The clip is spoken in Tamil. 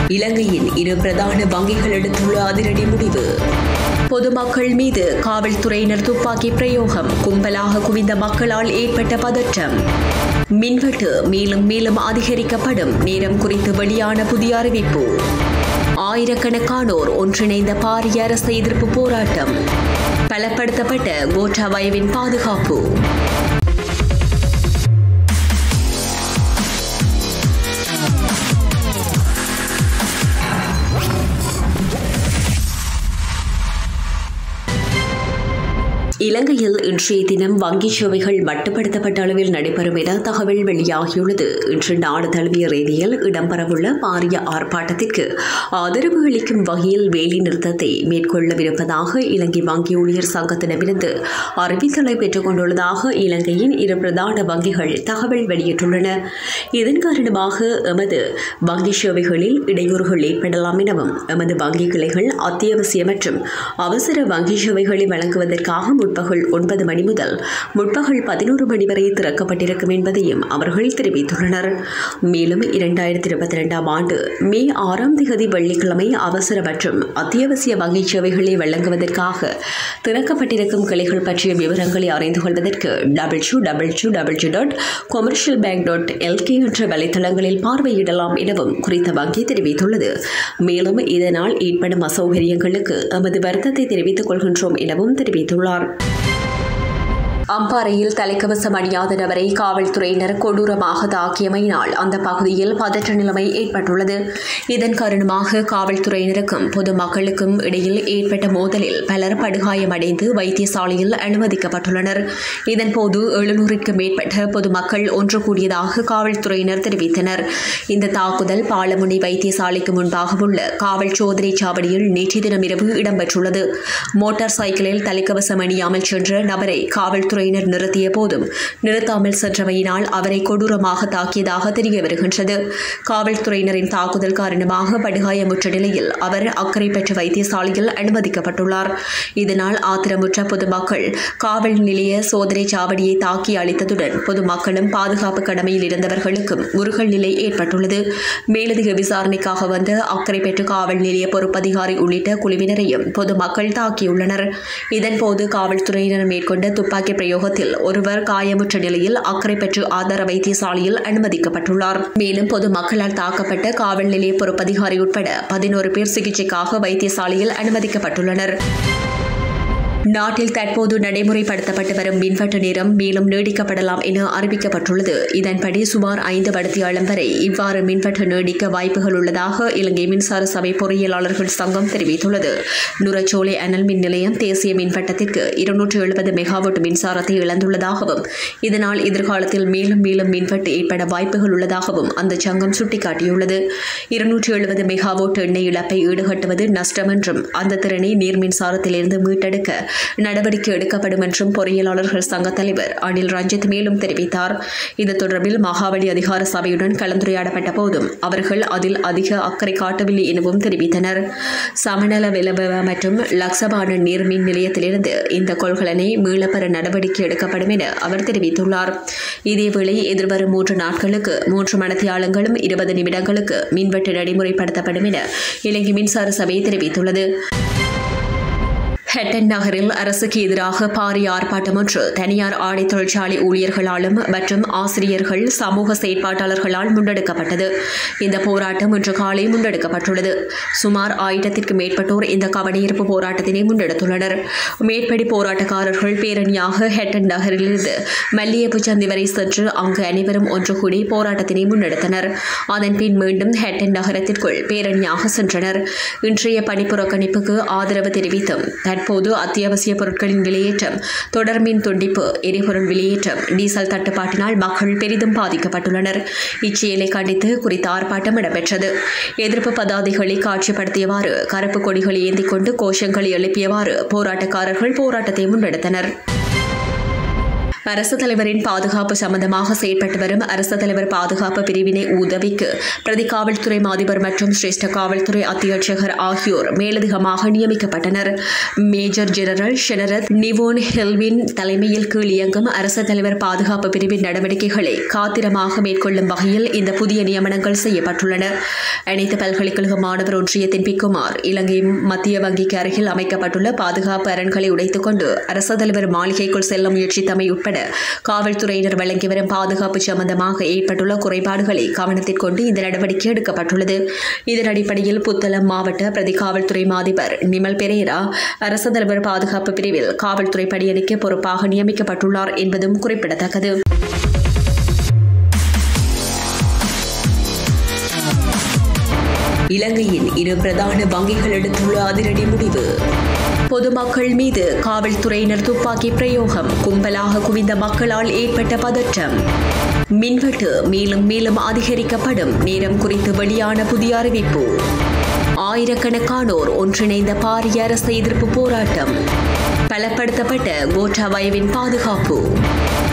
இலங்கையின் இரு பிரதான வங்கிகள் எடுத்துள்ள அதிரடி முடிவு பொதுமக்கள் மீது காவல்துறையினர் துப்பாக்கி பிரயோகம் கும்பலாக குவிந்த மக்களால் ஏற்பட்ட பதற்றம் மின்வெட்டு மேலும் மேலும் அதிகரிக்கப்படும் நேரம் குறித்து வெளியான புதிய அறிவிப்பு ஆயிரக்கணக்கானோர் ஒன்றிணைந்த பாரிய அரசு எதிர்ப்பு போராட்டம் பலப்படுத்தப்பட்ட கோட்டாபயவின் பாதுகாப்பு இலங்கையில் இன்றைய தினம் வங்கி சேவைகள் மட்டுப்படுத்தப்பட்ட அளவில் நடைபெறும் என தகவல் வெளியாகியுள்ளது இன்று நாடு தழுவிய ரீதியில் இடம்பெறவுள்ள பாரிய ஆர்ப்பாட்டத்திற்கு ஆதரவு அளிக்கும் வகையில் வேலை நிறுத்தத்தை மேற்கொள்ளவிருப்பதாக இலங்கை வங்கி ஊழியர் சங்கத்திடமிருந்து அறிவித்தலை பெற்றுக் கொண்டுள்ளதாக இலங்கையின் இரு பிரதான வங்கிகள் தகவல் வெளியிட்டுள்ளன இதன் காரணமாக எமது வங்கி சேவைகளில் இடையூறுகள் ஏற்படலாம் எனவும் எமது வங்கி கிளைகள் அத்தியாவசிய மற்றும் அவசர வங்கி சேவைகளை வழங்குவதற்காக முற்பகல் ஒன்பது மணி முதல் முற்பகல் பதினோரு மணி வரை திறக்கப்பட்டிருக்கும் என்பதையும் அவர்கள் தெரிவித்துள்ளனர் மேலும் இரண்டாயிரத்தி இருபத்தி இரண்டாம் ஆண்டு மே ஆறாம் தேதி வெள்ளிக்கிழமை அவசர மற்றும் அத்தியாவசிய வங்கி சேவைகளை வழங்குவதற்காக திறக்கப்பட்டிருக்கும் கிளைகள் பற்றிய விவரங்களை அறிந்து கொள்வதற்கு double two double two double two dot commercial bank dot LK என்ற வலைத்தளங்களில் பார்வையிடலாம் எனவும் குறித்த வங்கி தெரிவித்துள்ளது மேலும் இதனால் ஏற்படும் அசௌகரியங்களுக்கு எமது வருத்தத்தை தெரிவித்துக் கொள்கின்றோம் எனவும் தெரிவித்துள்ளார் அம்பாறையில் தலைக்கவசம் அணியாத நபரை காவல்துறையினர் கொடூரமாக தாக்கியமையினால் அந்த பகுதியில் பதற்ற நிலைமை ஏற்பட்டுள்ளது இதன் காரணமாக காவல்துறையினருக்கும் பொதுமக்களுக்கும் இடையில் ஏற்பட்ட மோதலில் பலர் படுகாயமடைந்து வைத்தியசாலையில் அனுமதிக்கப்பட்டுள்ளனர் இதன்போது எழுநூறுக்கும் மேற்பட்ட பொதுமக்கள் ஒன்று கூடியதாக காவல்துறையினர் தெரிவித்தனர் இந்த தாக்குதல் பாலமுனை வைத்தியசாலைக்கு முன்பாக உள்ள காவல் சோதனை சாவடியில் நேற்று தினம் இரவு இடம்பெற்றுள்ளது மோட்டார் சைக்கிளில் தலைக்கவசம் அணியாமல் சென்ற நபரை காவல்துறை காவல்துறையினர் நிறுத்திய போதும் நிறுத்தாமல் சென்றவையினால் அவரை கொடூரமாக தாக்கியதாக தெரிய வருகின்றது காவல்துறையினரின் தாக்குதல் காரணமாக படுகாயமுற்ற நிலையில் அவர் அக்கறை பெற்ற வைத்தியசாலையில் அனுமதிக்கப்பட்டுள்ளார் இதனால் ஆத்திரமுற்ற பொதுமக்கள் காவல் நிலைய சோதனை சாவடியை தாக்கி அளித்ததுடன் பொதுமக்களும் பாதுகாப்பு கடமையில் இருந்தவர்களுக்கும் முருகல் நிலை ஏற்பட்டுள்ளது மேலதிக விசாரணைக்காக வந்த அக்கறை பெற்ற காவல் நிலைய பொறுப்பதிகாரி உள்ளிட்ட குழுவினரையும் பொதுமக்கள் தாக்கியுள்ளனர் இதன்போது காவல்துறையினர் மேற்கொண்ட துப்பாக்கி பிரயோகத்தில் ஒருவர் காயமுற்ற நிலையில் அக்கறை பெற்று ஆதார வைத்தியசாலையில் அனுமதிக்கப்பட்டுள்ளார் மேலும் பொதுமக்களால் தாக்கப்பட்ட காவல் நிலைய பொறுப்பதிகாரி உட்பட பதினோரு பேர் சிகிச்சைக்காக வைத்தியசாலையில் அனுமதிக்கப்பட்டுள்ளனர் நாட்டில் தற்போது நடைமுறைப்படுத்தப்பட்டு வரும் மின்வெட்டு நேரம் மேலும் நீடிக்கப்படலாம் என அறிவிக்கப்பட்டுள்ளது இதன்படி சுமார் ஐந்து மணித்தியாலம் வரை இவ்வாறு மின்வெட்டு நீடிக்க வாய்ப்புகள் உள்ளதாக இலங்கை மின்சார சபை பொறியியலாளர்கள் சங்கம் தெரிவித்துள்ளது நுரச்சோலை அனல் மின் நிலையம் தேசிய மின்வட்டத்திற்கு இருநூற்று எழுபது மெகாவாட் மின்சாரத்தை இழந்துள்ளதாகவும் இதனால் எதிர்காலத்தில் மேலும் மேலும் மின்வெட்டு ஏற்பட வாய்ப்புகள் உள்ளதாகவும் அந்த சங்கம் சுட்டிக்காட்டியுள்ளது இருநூற்று எழுபது மெகாவாட் எண்ணெய் இழப்பை ஈடுகட்டுவது நஷ்டம் என்றும் அந்த திறனை நீர் மின்சாரத்திலிருந்து மீட்டெடுக்க நடவடிக்கை எடுக்கப்படும் என்றும் பொறியியலாளர்கள் சங்க தலைவர் அனில் ரஞ்சித் மேலும் தெரிவித்தார் இது தொடர்பில் மகாவலி அதிகார சபையுடன் கலந்துரையாடப்பட்ட போதும் அவர்கள் அதில் அதிக அக்கறை காட்டவில்லை எனவும் தெரிவித்தனர் சமநல விளபவ மற்றும் லக்சபான நீர்மின் நிலையத்திலிருந்து இந்த கொள்கலனை மீளப்பெற நடவடிக்கை எடுக்கப்படும் என அவர் தெரிவித்துள்ளார் இதேவேளை எதிர்வரும் மூன்று நாட்களுக்கு மூன்று மணத்தியாளங்களும் இருபது நிமிடங்களுக்கு மின்வெட்டு நடைமுறைப்படுத்தப்படும் என இலங்கை மின்சார சபை தெரிவித்துள்ளது ஹெட்டன் நகரில் அரசுக்கு எதிராக பாரிய ஆர்ப்பாட்டம் ஒன்று தனியார் ஆடை தொழிற்சாலை ஊழியர்களாலும் மற்றும் ஆசிரியர்கள் சமூக செயற்பாட்டாளர்களால் முன்னெடுக்கப்பட்டது இந்த போராட்டம் இன்று காலை முன்னெடுக்கப்பட்டுள்ளது சுமார் ஆயிரத்திற்கும் மேற்பட்டோர் இந்த கவனஈர்ப்பு போராட்டத்தினை முன்னெடுத்துள்ளனர் மேற்படி போராட்டக்காரர்கள் பேரணியாக ஹெட்டன் நகரிலிருந்து மல்லியப்பு சந்தி வரை சென்று அங்கு அனைவரும் ஒன்று கூடி போராட்டத்தினை முன்னெடுத்தனர் அதன் பின் மீண்டும் ஹெட்டன் நகரத்திற்குள் பேரணியாக சென்றனர் இன்றைய பணிப்புறக்கணிப்புக்கு ஆதரவு தெரிவித்தும் தற்போது அத்தியாவசிய பொருட்களின் விலையேற்றம் தொடர் மின் துண்டிப்பு எரிபொருள் விலையேற்றம் டீசல் தட்டுப்பாட்டினால் மக்கள் பெரிதும் பாதிக்கப்பட்டுள்ளனர் இச்செயலை கண்டித்து குறித்த ஆர்ப்பாட்டம் இடம்பெற்றது எதிர்ப்பு பதாதைகளை காட்சிப்படுத்தியவாறு கருப்பு கொடிகளை ஏந்திக் கொண்டு கோஷங்களை எழுப்பியவாறு போராட்டக்காரர்கள் போராட்டத்தை முன்னெடுத்தனர் அரசு தலைவரின் பாதுகாப்பு சம்பந்தமாக செயற்பட்டு வரும் அரசு தலைவர் பாதுகாப்பு பிரிவினை உதவிக்கு பிரதி காவல்துறை மாதிபர் மற்றும் சிரேஷ்ட காவல்துறை அத்தியட்சகர் ஆகியோர் மேலதிகமாக நியமிக்கப்பட்டனர் மேஜர் ஜெனரல் ஷெனரத் நிவோன் ஹெல்வின் தலைமையில் கீழ் இயங்கும் அரசு தலைவர் பாதுகாப்பு பிரிவின் நடவடிக்கைகளை காத்திரமாக மேற்கொள்ளும் வகையில் இந்த புதிய நியமனங்கள் செய்யப்பட்டுள்ளன அனைத்து பல்கலைக்கழக மாணவர் ஒன்றியத்தின் பிக்குமார் இலங்கை மத்திய வங்கிக்கு அருகில் அமைக்கப்பட்டுள்ள பாதுகாப்பு அரண்களை உடைத்துக் கொண்டு அரசு தலைவர் மாளிகைக்குள் செல்ல முயற்சித்தமை உட்பட காவல்துறையினர் வழங்கி வரும் பாதுகாப்பு சம்பந்தமாக ஏற்பட்டுள்ள குறைபாடுகளை கவனத்தில் கொண்டு இந்த நடவடிக்கை எடுக்கப்பட்டுள்ளது இதன் அடிப்படையில் புத்தளம் மாவட்ட பிரதி காவல்துறை மாதிபர் நிமல் பெரேரா அரசு தலைவர் பாதுகாப்பு பிரிவில் காவல்துறை பணியணிக்கு பொறுப்பாக நியமிக்கப்பட்டுள்ளார் என்பதும் குறிப்பிடத்தக்கது இலங்கையின் இரு பிரதான வங்கிகள் எடுத்துள்ள அதிரடி முடிவு பொதுமக்கள் மீது காவல்துறையினர் துப்பாக்கி பிரயோகம் கும்பலாக குவிந்த மக்களால் ஏற்பட்ட பதற்றம் மின்வெட்டு மேலும் மேலும் அதிகரிக்கப்படும் நேரம் குறித்து வெளியான புதிய அறிவிப்பு ஆயிரக்கணக்கானோர் ஒன்றிணைந்த பாரிய அரசு எதிர்ப்பு போராட்டம் பலப்படுத்தப்பட்ட கோட்டாபயவின் பாதுகாப்பு